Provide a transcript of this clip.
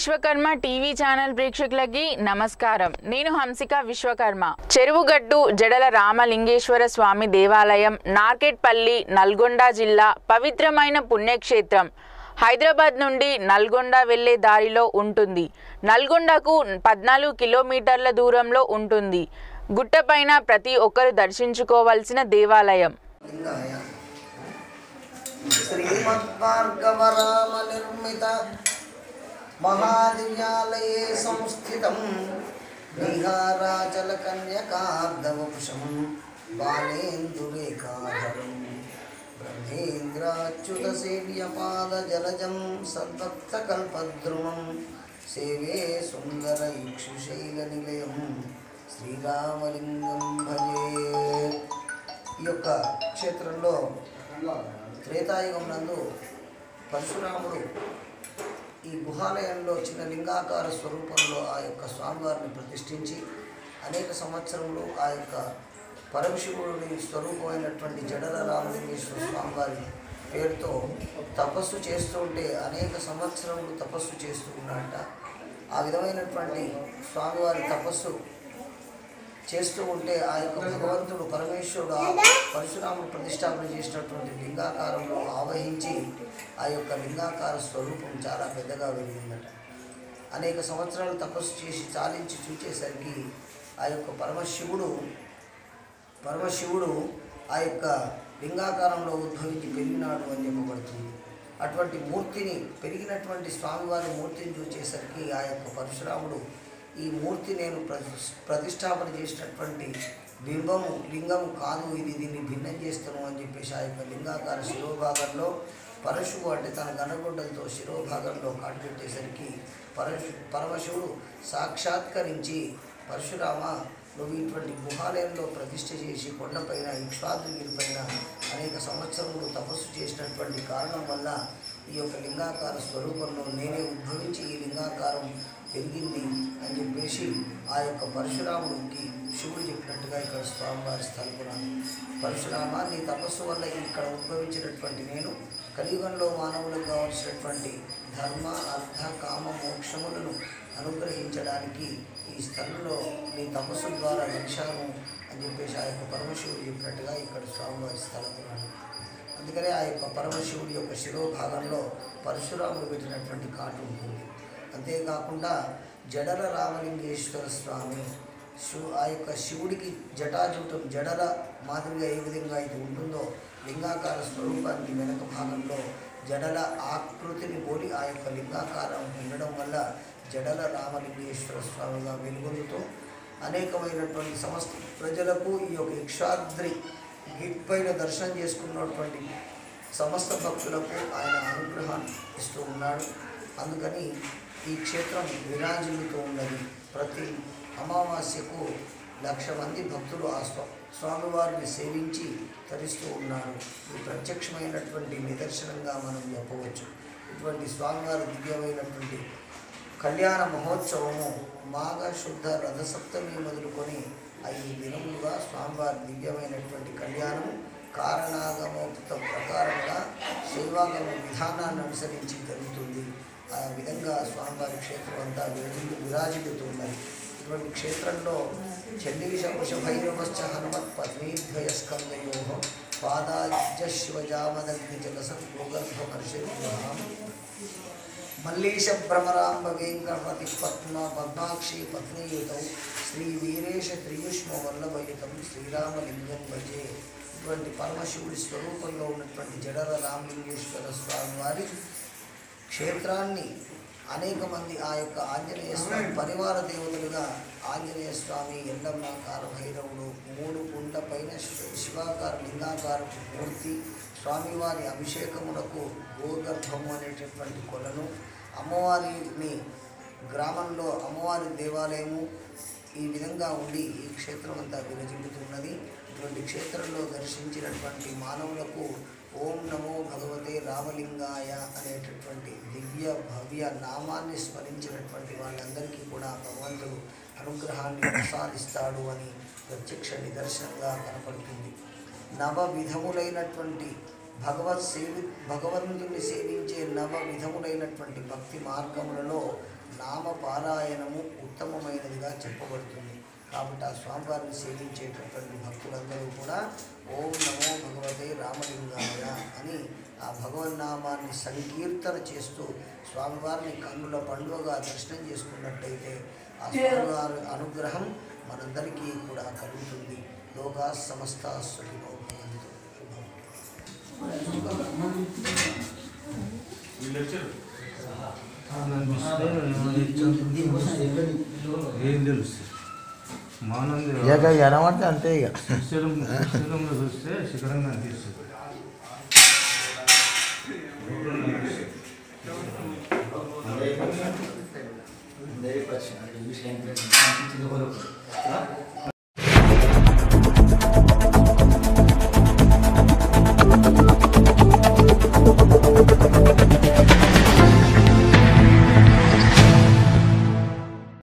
Vishwakarma TV channel ప్రేక్షకులకి నమస్కారం నేను హంసిక విశ్వకర్మ చెరువుగట్టు జడల రామలింగేశ్వర స్వామి దేవాలయం నార్కెట్పల్లి నల్గొండ జిల్లా పవిత్రమైన పుణ్యక్షేత్రం హైదరాబాద్ నుండి నల్గొండ వెళ్లే దారిలో ఉంటుంది నల్గొండకు పద్నాలుగు కిలోమీటర్ల దూరంలో ఉంటుంది గుట్టపైన ప్రతి ఒక్కరు దర్శించుకోవాల్సిన దేవాలయం లింగాయ శ్రీమద్భార్గవరామ నిర్మిత మహాదివ్యాలయే సంస్థితం విహారాచల కన్యకార్ధవంశం బాలేందురేఖాధరం బ్రహ్మేంద్రాచ్యుత సేవ్యపాద జలజం సద్భక్తకల్పద్రుమం సేవే సుందర ఇక్షుశైల నిలయం శ్రీరామలింగం భజే ఈ యొక్క క్షేత్రంలో త్రేతాయుగం నందు పరశురాముడు ఈ గుహాలయంలో చిన్న లింగాకార స్వరూపంలో ఆ యొక్క స్వామివారిని ప్రతిష్ఠించి అనేక సంవత్సరములు ఆ యొక్క పరమశివుడిని స్వరూపమైనటువంటి జడల రామలింగేశ్వర స్వామివారి పేరుతో తపస్సు చేస్తూ ఉంటే అనేక సంవత్సరములు తపస్సు చేస్తూ ఉన్నాడట ఆ విధమైనటువంటి స్వామివారి తపస్సు చేస్తూ ఉంటే ఆ యొక్క భగవంతుడు పరమేశ్వరుడు ఆ పరశురాముడు ప్రతిష్టాపన చేసినటువంటి లింగాకారంలో ఆవహించి ఆ యొక్క లింగాకార స్వరూపం చాలా పెద్దగా వెలిగిందట అనేక సంవత్సరాలు తపస్సు చేసి చాలించి చూచేసరికి ఆ యొక్క పరమశివుడు పరమశివుడు ఆ యొక్క లింగాకారంలో ఉద్భవించి పెరిగినాడు అని చెప్పబడుతుంది అటువంటి మూర్తిని పెరిగినటువంటి స్వామివారి మూర్తిని చూచేసరికి ఆ యొక్క పరశురాముడు ఈ మూర్తి నేను ప్రతి- ప్రతిష్టాపన చేసినటువంటి బింబము లింగము కాదు ఇది దీన్ని భిన్నం చేస్తాను అని చెప్పేసి ఆ యొక్క లింగాకార శిరోభాగంలో పరశువు అంటే తన గనగొడ్డలతో శిరోభాగంలో కాటుపెట్టేసరికి పరశు పరమశివుడు సాక్షాత్కరించి పరశురామ నువ్వు ఇటువంటి గుహాలయంలో ప్రతిష్ఠ చేసి కొండపైన ఇక్ష్వాద్రిగిరిపైన అనేక సంవత్సరములు తపస్సు చేసినటువంటి కారణం వల్ల ఈ యొక్క లింగాకార స్వరూపంలో నేనే ఉద్భవించి ఈ లింగాకారం పెరిగింది అని చెప్పేసి ఆ యొక్క పరశురాముడికి శివుడు చెప్పినట్టుగా ఇక్కడ స్వామివారి స్థలపురాణం పరశురామ నీ తపస్సు వల్ల ఇక్కడ ఉద్భవించినటువంటి నేను కలియుగంలో మానవులకు కావలసినటువంటి ధర్మ అర్థ కామ మోక్షములను అనుగ్రహించడానికి ఈ స్థలంలో నీ తపస్సు ద్వారా వెలిశాను అని చెప్పేసి ఆ యొక్క పరమశివుడు చెప్పినట్టుగా ఇక్కడ స్వామివారి స్థలపురాణం అందుకనే ఆ యొక్క పరమశివుడి యొక్క శిరోభాగంలో పరశురాముడు పెట్టినటువంటి కాటు ఉంటుంది అంతేకాకుండా జడల రామలింగేశ్వర స్వామి శివు ఆ యొక్క శివుడికి జటాజూటం జడల మాదిరిగా ఏ విధంగా అయితే ఉంటుందో లింగాకార స్వరూపానికి వెనక భాగంలో జడల ఆకృతిని పోలి ఆ యొక్క లింగాకారం ఉండడం వల్ల జడల రామలింగేశ్వర స్వామిగా వెలుగొందుతూ అనేకమైనటువంటి సమస్త ప్రజలకు ఈ యొక్క ఇక్షాద్రి గిట్ పైన దర్శనం చేసుకున్నటువంటి సమస్త భక్తులకు ఆయన అనుగ్రహాన్ని ఇస్తూ ఉన్నాడు అందుకని ఈ క్షేత్రం విరాజిల్లుతూ ఉన్నది ప్రతి అమావాస్యకు లక్ష మంది భక్తులు ఆ స్వ స్వామివారిని సేవించి తరిస్తూ ఉన్నారు ఇది ప్రత్యక్షమైనటువంటి నిదర్శనంగా మనం చెప్పవచ్చు ఇటువంటి స్వామివారి దివ్యమైనటువంటి కళ్యాణ మహోత్సవము మాఘ శుద్ధ రథసప్తమి మొదలుకొని ఐదు దినములుగా స్వామివారి దివ్యమైనటువంటి కళ్యాణము కారణాగమోక్త ప్రకారంగా శైవాగమ విధానాన్ని అనుసరించి జరుగుతుంది ఆ విధంగా స్వామివారి క్షేత్రం అంతా విరజిల్లు విరాజిల్లుతున్నది ఇటువంటి క్షేత్రంలో చండీశ వృషభైరవశ్చ హనుమత్ పద్మీద్వయస్కందయో పాదాజ శివజామదగ్ని జలసత్ భూగర్భమర్షిభ్యాం మల్లేశ భ్రమరాంబ వెంకటపతి పద్మ పద్మాక్షి పత్నియుతౌ శ్రీ వీరేశ త్రియుష్మ వల్లభయుతం శ్రీరామలింగం భజే ఇటువంటి పరమశివుడి స్వరూపంలో ఉన్నటువంటి జడల రామలింగేశ్వర స్వామి వారి క్షేత్రాన్ని అనేక మంది ఆ యొక్క ఆంజనేయ స్వామి పరివార దేవతలుగా ఆంజనేయ స్వామి ఎల్లమ్మాకార భైరవుడు మూడు గుండ్ల పైన శివ- శివాకార లింగాకార మూర్తి స్వామివారి అభిషేకమునకు గోగర్భము అనేటటువంటి కొలను అమ్మవారిని గ్రామంలో అమ్మవారి దేవాలయము ఈ విధంగా ఉండి ఈ క్షేత్రం అంతా విరజిల్లుతున్నది ఇటువంటి క్షేత్రంలో దర్శించినటువంటి మానవులకు ఓం నమో భగవతే రామలింగాయ అనేటటువంటి దివ్య భవ్య నామాన్ని స్మరించినటువంటి వాళ్ళందరికీ కూడా భగవంతుడు అనుగ్రహాన్ని ప్రసాదిస్తాడు అని ప్రత్యక్ష నిదర్శనంగా కనపడుతుంది నవ విధములైనటువంటి భగవత్ సేవి భగవంతుని సేవించే నవ విధములైనటువంటి భక్తి మార్గములలో నామ పారాయణము ఉత్తమమైనదిగా చెప్పబడుతుంది కాబట్టి ఆ స్వామివారిని సేవించేటటువంటి భక్తులందరూ కూడా ఓం నమో భగవతే రామలింగాయ అని ఆ భగవన్నామాన్ని సంకీర్తన చేస్తూ స్వామివారిని కన్నుల పండుగగా దర్శనం చేసుకున్నట్టయితే ఆ స్వామివారి అనుగ్రహం మనందరికీ కూడా కలుగుతుంది లోకా సమస్త సుఖినో భవంతు శుభం ఏం తెలుసు మానంది ఇక ఎనమంటే అంతే ఇక శిశిరం శిశిరంలో చూస్తే శిఖరంగా అనిపిస్తుంది అందరి ప్రశ్న